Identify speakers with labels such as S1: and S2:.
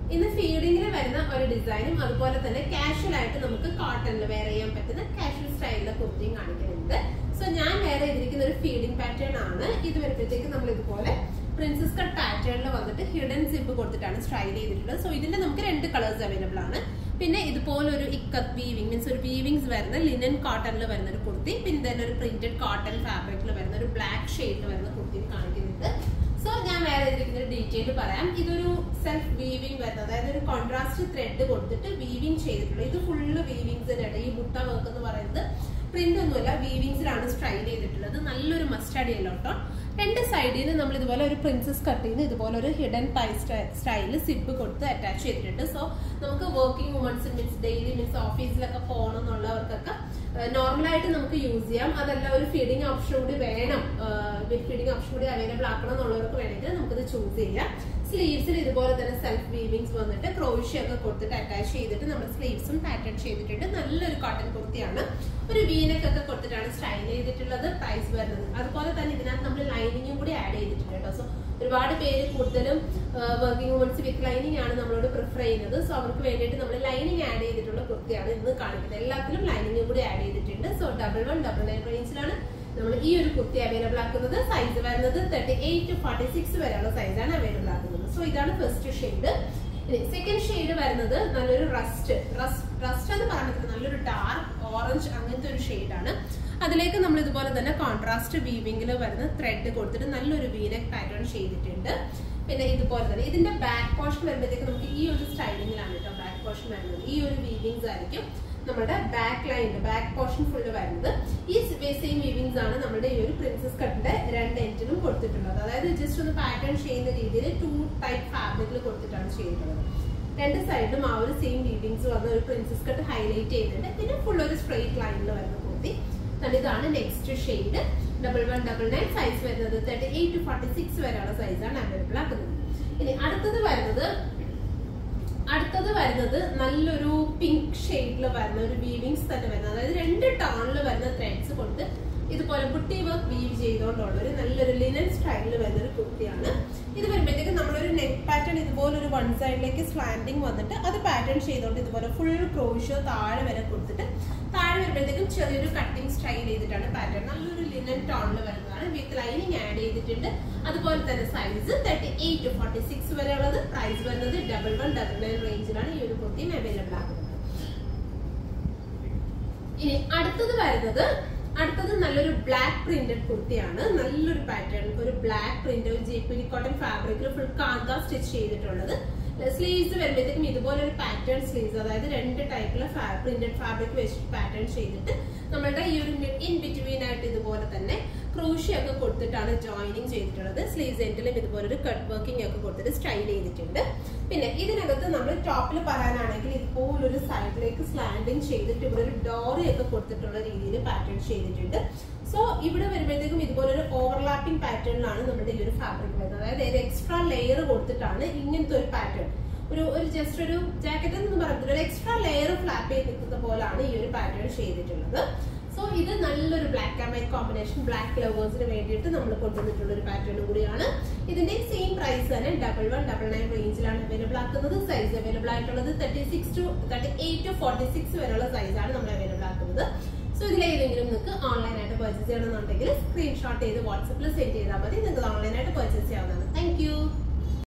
S1: ഇന്ന് ഫീഡിങ്ങിൽ വരുന്ന ഒരു ഡിസൈനും അതുപോലെ തന്നെ കാഷ്വൽ ആയിട്ട് നമുക്ക് കോട്ടണിൽ വെയർ ചെയ്യാൻ പറ്റുന്ന കാഷ്വൽ സ്റ്റൈലിലെ കുർത്തിയും കാണിക്കുന്നുണ്ട് സോ ഞാൻ വെയർ ചെയ്തിരിക്കുന്ന ഒരു ഫീഡിംഗ് പാറ്റേൺ ആണ് ഇത് വരുമ്പോഴത്തേക്ക് നമ്മൾ ഇതുപോലെ പ്രിൻസസ് കട്ട് പാറ്റേണിൽ വന്നിട്ട് ഹിഡൻ സിബ് കൊടുത്തിട്ടാണ് സ്റ്റൈൽ ചെയ്തിട്ടുള്ളത് സോ ഇതിന്റെ നമുക്ക് രണ്ട് കളേഴ്സ് അവൈലബിൾ ആണ് പിന്നെ ഇതുപോലെ ഒരു ഇക്കത്ത് വീവിംഗ് മീൻസ് ഒരു വീവിങ്സ് വരുന്ന ലിനൻ കോട്ടണിൽ വരുന്ന ഒരു കുർത്തി പിന്നെ തന്നെ ഒരു പ്രിന്റഡ് കോട്ടൺ ഫാബ്രിക്കിൽ വരുന്ന ഒരു ബ്ലാക്ക് ഷെയ്ഡിൽ വരുന്ന കുർത്തി കാണിക്കുന്നുണ്ട് സോ ഞാൻ വേറെ ഇതിരിക്കുന്ന ഒരു ഡീറ്റെയിൽ പറയാം ഇതൊരു സെൽഫ് വീവിംഗ് വരുന്നത് അതായത് ഒരു കോൺട്രാസ്റ്റ് ത്രെഡ് കൊടുത്തിട്ട് വീവിംഗ് ചെയ്തിട്ടുള്ളത് ഇത് ഫുള്ള് വീവിങ്സിനാണ് ഈ മുട്ട വർക്ക് എന്ന് പറയുന്നത് പ്രിന്റ് ഒന്നുമല്ല വീവിങ്സിലാണ് സ്ട്രൈൽ ചെയ്തിട്ടുള്ളത് നല്ലൊരു മസ്റ്റാർഡ് യെല്ലോ ടോൺ രണ്ട് സൈഡിൽ നിന്ന് നമ്മൾ ഇതുപോലെ ഒരു പ്രിൻസസ് കട്ടിൽ നിന്ന് ഇതുപോലെ ഒരു ഹിഡൻ പൈ സ്റ്റൈലിൽ സിബ് കൊടുത്ത് അറ്റാച്ച് ചെയ്തിട്ടുണ്ട് സോ നമുക്ക് working womens means daily means ഓഫീസിലൊക്കെ പോകണം എന്നുള്ളവർക്കൊക്കെ നോർമലായിട്ട് നമുക്ക് യൂസ് ചെയ്യാം അതല്ല ഒരു ഫീഡിംഗ് ഓപ്ഷൻ കൂടി വേണം ഫീഡിംഗ് ഓപ്ഷൻ കൂടി അവൈലബിൾ ആക്കണം എന്നുള്ളവർക്ക് വേണമെങ്കിൽ നമുക്കിത് ചൂസ് ചെയ്യാം സ്ലീവ്സിൽ ഇതുപോലെ തന്നെ സെൽഫ് വീവിങ്സ് വന്നിട്ട് ക്രോഷ്യ ഒക്കെ കൊടുത്തിട്ട് അറ്റാച്ച് ചെയ്തിട്ട് നമ്മൾ സ്ലീവ്സും പാറ്റേൺ ചെയ്തിട്ടുണ്ട് നല്ലൊരു കോട്ടൺ കുർത്തിയാണ് ഒരു വീനക്ക് ഒക്കെ കൊടുത്തിട്ടാണ് സ്റ്റൈൽ ചെയ്തിട്ടുള്ളത് പ്രൈസ് വരുന്നത് അതുപോലെ തന്നെ ഇതിനകത്ത് നമ്മൾ ലൈനിങ്ങും കൂടി ആഡ് ചെയ്തിട്ടുണ്ട് കേട്ടോ സോ ഒരുപാട് പേര് കൂടുതലും വർക്കിംഗ് വുമൻസ് വിത്ത് ലൈനിങ് ആണ് നമ്മളോട് പ്രിഫർ ചെയ്യുന്നത് സോ അവർക്ക് വേണ്ടിയിട്ട് നമ്മൾ ലൈനിങ് ആഡ് ചെയ്തിട്ടുള്ള കുർത്തിയാണ് ഇന്ന് കാണിക്കുന്നത് എല്ലാത്തിലും ലൈനിങ്ങും കൂടി ആഡ് ചെയ്തിട്ടുണ്ട് so double one double nine റേഞ്ചിലാണ് നമ്മൾ ഈ ഒരു കുർത്തി അവൈലബിൾ ആക്കുന്നത് സൈസ് വരുന്നത് thirty eight to forty six വരെയുള്ള സൈസാണ് അവൈലബിൾ ആക്കുന്നത് സോ ഇതാണ് ഫസ്റ്റ് ഷെയ്ഡ് സെക്കൻഡ് ഷെയ്ഡ് വരുന്നത് നല്ലൊരു റസ്റ്റ് റസ്റ്റ് എന്ന് പറയുന്നത് നല്ലൊരു ഡാർക്ക് ഓറഞ്ച് അങ്ങനത്തെ ഒരു ഷെയ്ഡാണ് അതിലേക്ക് നമ്മൾ ഇതുപോലെ തന്നെ കോൺട്രാസ്റ്റ് വീവിംഗിൽ വരുന്ന ത്രെഡ് കൊടുത്തിട്ട് നല്ലൊരു വീനക് പാറ്റേൺ ചെയ്തിട്ടുണ്ട് പിന്നെ ഇതുപോലെ തന്നെ ഇതിന്റെ ബാക്ക് പോർഷൻ വരുമ്പോഴത്തേക്ക് നമുക്ക് ഈ ഒരു സ്റ്റൈലിങ്ങിലാണ് കേട്ടോ ബാക്ക് പോർഷൻ വരുന്നത് ഈ ഒരു വീവിങ്സ് ആയിരിക്കും നമ്മുടെ ബാക്ക് ലൈനിന്റെ ബാക്ക് പോർഷൻ ഫുള്ള് വരുന്നത് ഈ സെയിം വീവിങ്സ് ആണ് നമ്മുടെ ഈ ഒരു പ്രിൻസസ് കട്ടിന്റെ രണ്ട് എൻഡിനും കൊടുത്തിട്ടുള്ളത് അതായത് ജസ്റ്റ് ഒന്ന് പാറ്റേൺ ചെയ്യുന്ന രീതിയിൽ ടു ടൈപ്പ് ഫാബ്രിക്കിൽ കൊടുത്തിട്ടാണ് ചെയ്തിട്ടുള്ളത് രണ്ട് സൈഡിലും ആ ഒരു സെയിം വീവിങ്സ് വന്ന ഒരു പ്രിൻസസ് കട്ട് ഹൈലൈറ്റ് ചെയ്യുന്നുണ്ട് പിന്നെ ഫുൾ ഒരു സ്ട്രെയിറ്റ് ലൈനിൽ വരുന്ന കുർത്തി ഇതാണ് next shade double one double nine size വരുന്നത് thirty eight to forty six വരെയുള്ള സൈസാണ് അവൈലബിൾ ആക്കുന്നത് ഇനി അടുത്തത് വരുന്നത് അടുത്തത് വരുന്നത് നല്ലൊരു പിങ്ക് ഷെയ്ഡിൽ വരുന്ന ഒരു വീവിങ്സ് തന്നെ വരുന്നത് അതായത് രണ്ട് ടോണിൽ വരുന്ന ത്രെഡ്സ് കൊണ്ട് ഇതുപോലെ ബുട്ടി വർക്ക് വീവ് ചെയ്തുകൊണ്ടുള്ള ഒരു നല്ലൊരു ലിനൻ സ്റ്റൈലിൽ വരുന്ന ഒരു കുർത്തിയാണ് ഇത് വരുമ്പോഴത്തേക്ക് നമ്മളൊരു നെക്ക് പാറ്റേൺ ഇതുപോലെ ഒരു വൺ സൈഡിലേക്ക് സ്ലാൻഡിങ് വന്നിട്ട് അത് പാറ്റേൺ ചെയ്തുകൊണ്ട് ഇതുപോലെ ഫുൾ ക്രോഷോ താഴെ വരെ കൊടുത്തിട്ട് താഴെ വരുമ്പോഴത്തേക്കും ചെറിയൊരു കട്ടിങ് സ്റ്റൈൽ ചെയ്തിട്ടാണ് പാറ്റേൺ നല്ലൊരു ലിനൻ ടോണിൽ വരുന്നതാണ് വിത്ത് ലൈനിങ് ആഡ് ചെയ്തിട്ടുണ്ട് അതുപോലെ തന്നെ size thirty eight to forty six വരെയുള്ളത് പ്രൈസ് വരുന്നത് ഡബിൾ വൺ ഡബിൾ നയൻ റേഞ്ചിലാണ് ഈ ഒരു കുർത്തിയും അവൈലബിൾ ആകുന്നത് ഇനി അടുത്തത് വരുന്നത് അടുത്തത് നല്ലൊരു ബ്ലാക്ക് പ്രിന്റഡ് കുർത്തിയാണ് നല്ലൊരു പാറ്റേൺ ഒരു ബ്ലാക്ക് പ്രിന്റ് ഒരു ജയ്പൂരി കോട്ടൺ ഫാബ്രിക്കിൽ ഫുൾ കാന്ത സ്റ്റിച്ച് ചെയ്തിട്ടുള്ളത് സ്ലീവ്സ് വരുമ്പോഴത്തേക്കും ഇതുപോലെ ഒരു പാറ്റേൺ സ്ലീവ്സ് അതായത് രണ്ട് ടൈപ്പിലെ പ്രിന്റഡ് ഫാബ്രിക് വെച്ചിട്ട് പാറ്റേൺ ചെയ്തിട്ട് നമ്മളുടെ ഈ ഒരു ഇൻ ബിറ്റ്വീൻ ആയിട്ട് ഇതുപോലെ തന്നെ ക്രൂഷി ഒക്കെ കൊടുത്തിട്ടാണ് ജോയിനിങ് ചെയ്തിട്ടുള്ളത് സ്ലീവ്സ് എൻഡിലും ഇതുപോലെ ഒരു കട്ട് വർക്കിംഗ് ഒക്കെ കൊടുത്തിട്ട് സ്റ്റൈൽ ചെയ്തിട്ടുണ്ട് പിന്നെ ഇതിനകത്ത് നമ്മൾ ടോപ്പിൽ പറയാനാണെങ്കിൽ ഇതുപോലൊരു സൈഡിലേക്ക് സ്ലാൻഡിങ് ചെയ്തിട്ട് ഇവിടെ ഒരു ഡോറി ഒക്കെ കൊടുത്തിട്ടുള്ള രീതിയിൽ പാറ്റേൺ ചെയ്തിട്ടുണ്ട് സോ ഇവിടെ വരുമ്പോഴത്തേക്കും ഇതുപോലെ ഒരു ഓവർലാപ്പിംഗ് പാറ്റേണിലാണ് നമ്മുടെ ഈ ഒരു ഫാബ്രിക് വരുന്നത് അതായത് ഒരു എക്സ്ട്രാ ലെയർ കൊടുത്തിട്ടാണ് ഇങ്ങനത്തെ ഒരു പാറ്റേൺ ഒരു ഒരു ജസ്റ്റ് ഒരു ജാക്കറ്റ് എന്ന് പറയുന്നത് ഒരു എക്സ്ട്രാ ലെയർ ഫ്ലാപ്പ് ചെയ്ത് നിൽക്കുന്ന പോലാണ് ഈ ഒരു പാറ്റേൺ ചെയ്തിട്ടുള്ളത് സോ ഇത് നല്ലൊരു black and white combination black ലവേഴ്സിന് വേണ്ടിയിട്ട് നമ്മൾ കൊണ്ടുവന്നിട്ടുള്ള ഒരു പാറ്റേൺ കൂടിയാണ് ഇതിന്റെ സെയിം പ്രൈസ് തന്നെ ഡബിൾ വൺ ഡബിൾ നയൻ റേഞ്ചിലാണ് അവൈലബിൾ ആക്കുന്നത് സൈസ് അവൈലബിൾ ആയിട്ടുള്ളത് thirty six to thirty eight to forty six വരെയുള്ള സൈസാണ് നമ്മൾ അവൈലബിൾ ആക്കുന്നത് സോ ഇതിലേതെങ്കിലും നിങ്ങൾക്ക് ഓൺലൈനായിട്ട് പർച്ചേസ് ചെയ്യണമെന്നുണ്ടെങ്കിൽ സ്ക്രീൻഷോട്ട് ചെയ്ത് വാട്സപ്പിൽ സെൻഡ് ചെയ്താൽ മതി നിങ്ങൾക്ക് ഓൺലൈനായിട്ട് പർച്ചേസ് ചെയ്യാവുന്നതാണ് താങ്ക്